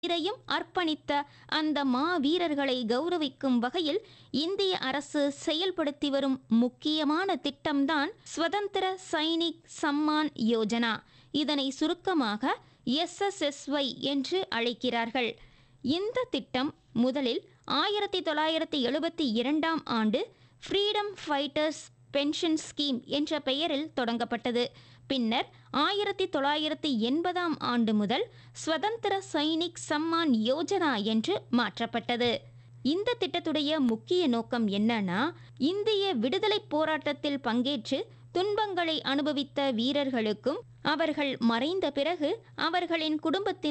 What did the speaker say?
உயிரையும் அர்ப்பணித்த அந்த மாவீரர்களை கௌரவிக்கும் வகையில் இந்திய அரசு செயல்படுத்தி வரும் முக்கியமான திட்டம்தான் ஸ்வதந்திர சைனிக் சம்மான் யோஜனா இதனை சுருக்கமாக எஸ்எஸ்எஸ்ஒய் என்று அழைக்கிறார்கள் இந்த திட்டம் முதலில் ஆயிரத்தி தொள்ளாயிரத்தி எழுபத்தி இரண்டாம் ஆண்டு ஃப்ரீடம் ஃபைட்டர்ஸ் பென்ஷன் ஸ்கீம் என்ற பெயரில் தொடங்கப்பட்டது பின்னர் ஆயிரத்தி தொள்ளாயிரத்தி எண்பதாம் ஆண்டு முதல் ஸ்வதந்திர சைனிக் சம்மான் யோஜனா என்று மாற்றப்பட்டது இந்த திட்டத்துடைய முக்கிய நோக்கம் என்னன்னா இந்திய விடுதலை போராட்டத்தில் பங்கேற்று துன்பங்களை அனுபவித்த வீரர்களுக்கும் அவர்கள் மறைந்த பிறகு அவர்களின் குடும்பத்தின்